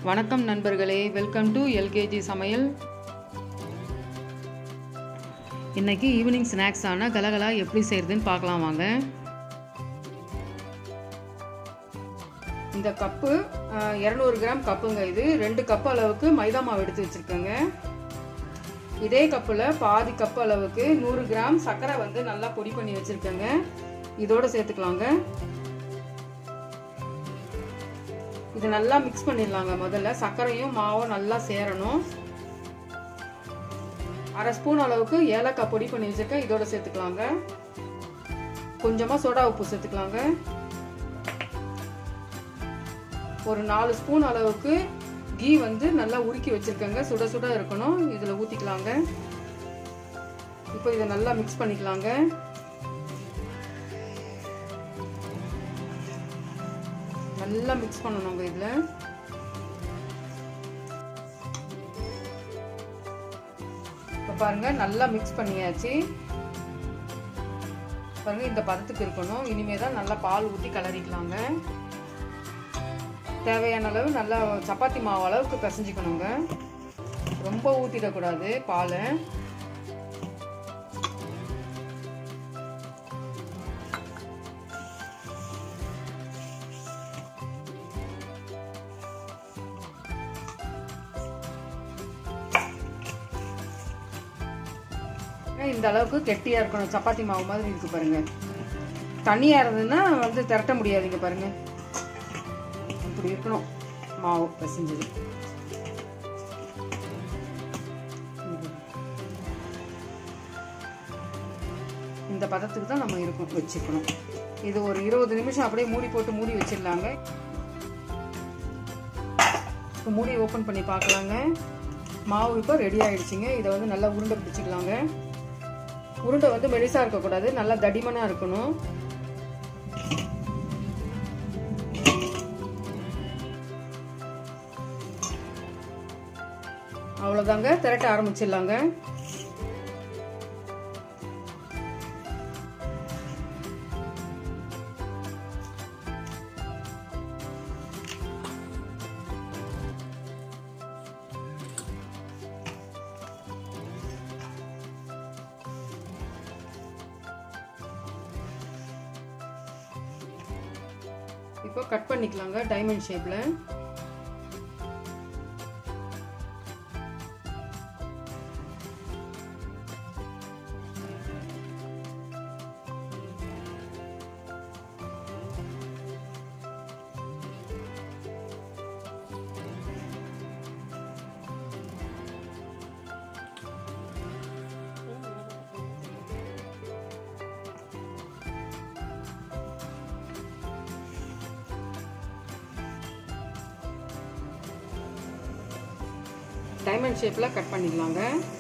வணக்கம் நண்பர்களே welcome to LKG சமையல் இன்னைக்கு ஈவினிங் ஸ்நாக்ஸான கலகலா எப்படி செய்கிறதுன்னு பார்க்கலாம் வாங்க இந்த கப்பு இரநூறு கிராம் கப்புங்க இது ரெண்டு கப் அளவுக்கு மைதா மாவு எடுத்து வச்சுருக்கேங்க இதே கப்பில் பாதி கப் அளவுக்கு நூறு கிராம் சர்க்கரை வந்து நல்லா பொடி பண்ணி வச்சுருக்கேங்க இதோட சேர்த்துக்கலாங்க இது நல்லா மிக்ஸ் பண்ணிடலாங்க முதல்ல சர்க்கரையும் மாவும் நல்லா சேரணும் அரை ஸ்பூன் அளவுக்கு ஏலக்காய் பொடி பண்ணி வச்சிருக்கேன் இதோட சேர்த்துக்கலாங்க கொஞ்சமாக சோடா உப்பு சேர்த்துக்கலாங்க ஒரு நாலு ஸ்பூன் அளவுக்கு கீ வந்து நல்லா உருக்கி வச்சிருக்கேங்க சுட சுட இருக்கணும் இதில் ஊற்றிக்கலாங்க இப்போ இதை நல்லா மிக்ஸ் பண்ணிக்கலாங்க நல்லா மிக்ஸ் பண்ணணுங்க இதில் இப்போ பாருங்க நல்லா மிக்ஸ் பண்ணியாச்சு பாருங்க இந்த பதத்துக்கு இருக்கணும் இனிமே தான் நல்லா பால் ஊற்றி கலரிக்கலாங்க தேவையான அளவு நல்லா சப்பாத்தி மாவு அளவுக்கு பிசைஞ்சிக்கணுங்க ரொம்ப ஊற்றிடக்கூடாது பால் இந்த அளவுக்கு கெட்டியாக இருக்கணும் சப்பாத்தி மாவு மாதிரி இருக்கு பாருங்க தண்ணியாக இருந்ததுன்னா வந்து திரட்ட முடியாதுங்க பாருங்க இப்படி இருக்கணும் மாவு பிசைஞ்சது இந்த பதத்துக்கு தான் நம்ம இருக்கும் வச்சுக்கணும் இது ஒரு இருபது நிமிஷம் அப்படியே மூடி போட்டு மூடி வச்சிடலாங்க இப்போ மூடி ஓப்பன் பண்ணி பார்க்கலாங்க மாவு இப்போ ரெடி ஆயிடுச்சுங்க இதை வந்து நல்லா உருண்டை பிடிச்சிக்கலாங்க உருண்டை வந்து மெலிசா இருக்கக்கூடாது நல்லா தடிமனாக இருக்கணும் அவ்வளோதாங்க திரட்ட ஆரம்பிச்சிடலாங்க இப்போ கட் பண்ணிக்கலாங்க டைமண்ட் ஷேப்பில் டைமண்ட் ஷேப்பில் கட் பண்ணிக்கலாங்க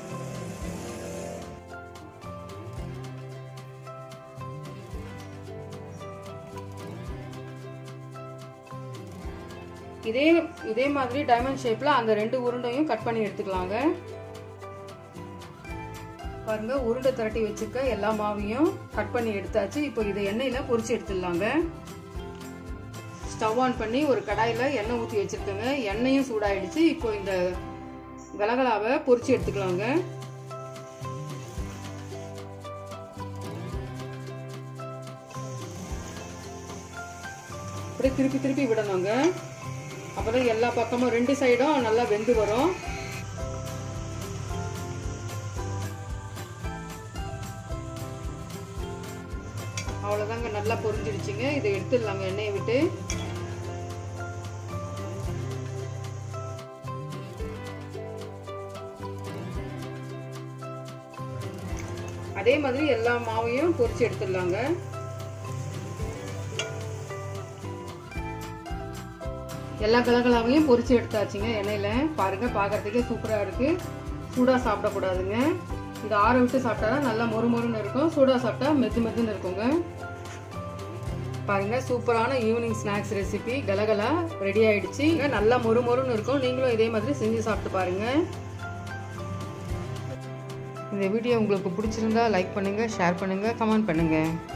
இதே இதே மாதிரி டைமண்ட் ஷேப்பில் அந்த ரெண்டு உருண்டையும் கட் பண்ணி எடுத்துக்கலாங்க பாருங்க உருண்டை திரட்டி வச்சுக்க எல்லா மாவையும் கட் பண்ணி எடுத்தாச்சு இப்போ இதை எண்ணெயில் பொரிச்சு எடுத்துடலாங்க ஸ்டவ் ஆன் பண்ணி ஒரு கடாயில் எண்ணெய் ஊற்றி வச்சுருக்கேங்க எண்ணெயும் சூடாயிடுச்சு இப்போ இந்த கலகலாவை பொரிச்சு எடுத்துக்கலாங்க அப்படியே திருப்பி திருப்பி விடணுங்க அப்பதான் எல்லா பக்கமும் ரெண்டு சைடும் நல்லா வெந்து வரும் அவ்வளோதாங்க நல்லா பொரிஞ்சிடுச்சுங்க இதை எடுத்துடலாங்க எண்ணெயை விட்டு அதே மாதிரி எல்லா மாவையும் பொரிச்சு எடுத்துடலாங்க எல்லா கலகலாவையும் பொரிச்சு எடுத்தாச்சுங்க எண்ணெயில பாருங்க பார்க்கறதுக்கே சூப்பரா இருக்கு சூடா சாப்பிடக்கூடாதுங்க இது ஆற விட்டு சாப்பிட்டா தான் நல்லா மொறு மொறுன்னு இருக்கும் சூடா சாப்பிட்டா மெது மெதுன்னு இருக்குங்க பாருங்க சூப்பரான ஈவினிங் ஸ்நாக்ஸ் ரெசிபி கலகலா ரெடி ஆயிடுச்சு நல்லா மொறு மொறுன்னு இருக்கும் நீங்களும் இதே மாதிரி செஞ்சு சாப்பிட்டு பாருங்க இந்த வீடியோ உங்களுக்கு பிடிச்சிருந்தா லைக் பண்ணுங்கள் ஷேர் பண்ணுங்கள் கமெண்ட் பண்ணுங்கள்